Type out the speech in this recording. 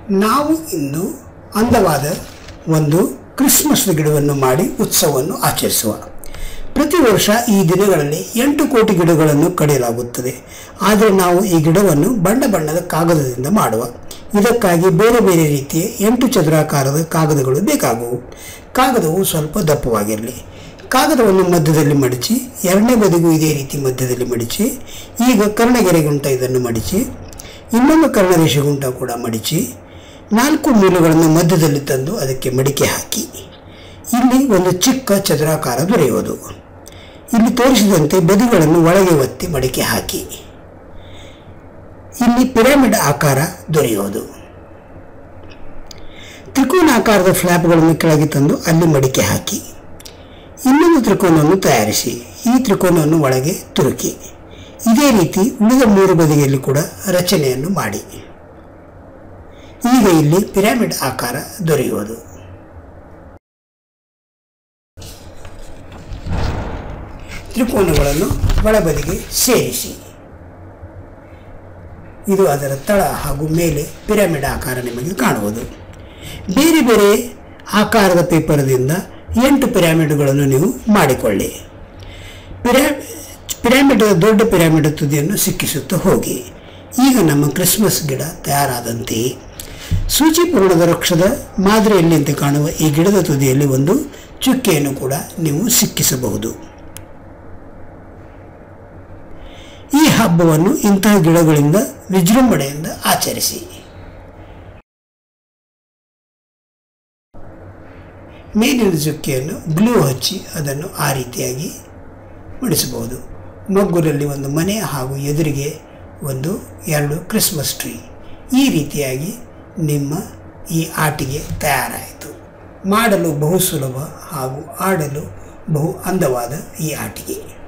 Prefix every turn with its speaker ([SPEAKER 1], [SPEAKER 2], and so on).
[SPEAKER 1] ನಾವು ಇಂದು ಅಂದವಾದ ಒಂದು ಕ್ರಿಸ್ಮಸ್ ಗಿಡವನ್ನು ಮಾಡಿ ಉತ್ಸವವನ್ನು ಆಚರಿಸುವ ಪ್ರತಿ ವರ್ಷ ಈ ದಿನಗಳಲ್ಲಿ ಎಂಟು ಕೋಟಿ ಗಿಡಗಳನ್ನು ಕಡಿಯಲಾಗುತ್ತದೆ ಆದರೆ ನಾವು ಈ ಗಿಡವನ್ನು ಬಣ್ಣ ಬಣ್ಣದ ಕಾಗದದಿಂದ ಮಾಡುವ ಇದಕ್ಕಾಗಿ ಬೇರೆ ಬೇರೆ ರೀತಿಯ ಎಂಟು ಚದುರಾಕಾರದ ಕಾಗದಗಳು ಬೇಕಾಗುವು ಕಾಗದವು ಸ್ವಲ್ಪ ದಪ್ಪವಾಗಿರಲಿ ಕಾಗದವನ್ನು ಮಧ್ಯದಲ್ಲಿ ಮಡಚಿ ಎರಡನೇ ಬದಿಗೂ ಇದೇ ರೀತಿ ಮಧ್ಯದಲ್ಲಿ ಮಡಿಚಿ ಈಗ ಕರ್ಣಗೆರೆಗುಂಟ ಇದನ್ನು ಮಡಿಚಿ ಇನ್ನೊಂದು ಕರ್ಣರೇಷೆಗುಂಟ ಕೂಡ ಮಡಿಚಿ ನಾಲ್ಕು ಮೂಲೆಗಳನ್ನು ಮಧ್ಯದಲ್ಲಿ ತಂದು ಅದಕ್ಕೆ ಮಡಿಕೆ ಹಾಕಿ ಇಲ್ಲಿ ಒಂದು ಚಿಕ್ಕ ಚದುರಾಕಾರ ದೊರೆಯುವುದು ಇಲ್ಲಿ ತೋರಿಸಿದಂತೆ ಬದಿಗಳನ್ನು ಒಳಗೆ ಒತ್ತಿ ಮಡಿಕೆ ಹಾಕಿ ಇಲ್ಲಿ ಪಿರಮಿಡ್ ಆಕಾರ ದೊರೆಯುವುದು ತ್ರಿಕೋನಾಕಾರದ ಫ್ಲ್ಯಾಪ್ಗಳನ್ನು ಕೆಳಗೆ ತಂದು ಅಲ್ಲಿ ಮಡಿಕೆ ಹಾಕಿ ಇನ್ನೊಂದು ತ್ರಿಕೋನವನ್ನು ತಯಾರಿಸಿ ಈ ತ್ರಿಕೋನವನ್ನು ಒಳಗೆ ತುರುಕಿ ಇದೇ ರೀತಿ ಉಳಿದ ಮೂರು ಬದಿಯಲ್ಲಿ ಕೂಡ ರಚನೆಯನ್ನು ಮಾಡಿ ಈಗ ಇಲ್ಲಿ ಪಿರಮಿಡ್ ಆಕಾರ ದೊರೆಯುವುದು ತ್ರಿಕೋನಗಳನ್ನು ಒಳಬದಿಗೆ ಸೇರಿಸಿ ಇದು ಅದರ ತಳ ಹಾಗೂ ಮೇಲೆ ಪಿರಮಿಡ್ ಆಕಾರ ನಿಮಗೆ ಕಾಣುವುದು ಬೇರೆ ಬೇರೆ ಆಕಾರದ ಪೇಪರ್ದಿಂದ ಎಂಟು ಪಿರಾಮಿಡ್ಗಳನ್ನು ನೀವು ಮಾಡಿಕೊಳ್ಳಿ ಪಿರಾ ಪಿರಾಮಿಡ್ ದೊಡ್ಡ ಪಿರಾಮಿಡ್ ತುದಿಯನ್ನು ಸಿಕ್ಕಿಸುತ್ತಾ ಹೋಗಿ ಈಗ ನಮ್ಮ ಕ್ರಿಸ್ಮಸ್ ಗಿಡ ತಯಾರಾದಂತೆಯೇ ಸೂಚಿಪೂರ್ಣದ ವೃಕ್ಷದ ಮಾದರಿಯಲ್ಲಿಂತೆ ಕಾಣುವ ಈ ಗಿಡದ ತುದಿಯಲ್ಲಿ ಒಂದು ಚುಕ್ಕೆಯನ್ನು ಕೂಡ ನೀವು ಸಿಕ್ಕಿಸಬಹುದು ಈ ಹಬ್ಬವನ್ನು ಇಂತಹ ಗಿಡಗಳಿಂದ ವಿಜೃಂಭಣೆಯಿಂದ ಆಚರಿಸಿ ಮೇಲಿನ ಚುಕ್ಕೆಯನ್ನು ಗ್ಲೂ ಹಚ್ಚಿ ಅದನ್ನು ಆ ರೀತಿಯಾಗಿ ಮಡಿಸಬಹುದು ಮಗ್ಗುಲಲ್ಲಿ ಒಂದು ಮನೆ ಹಾಗೂ ಎದುರಿಗೆ ಒಂದು ಎರಡು ಕ್ರಿಸ್ಮಸ್ ಟ್ರೀ ಈ ರೀತಿಯಾಗಿ ನಿಮ್ಮ ಈ ಆಟಿಕೆ ತಯಾರಾಯಿತು ಮಾಡಲು ಬಹು ಸುಲಭ ಹಾಗೂ ಆಡಲು ಬಹು ಅಂದವಾದ ಈ ಆಟಿಕೆ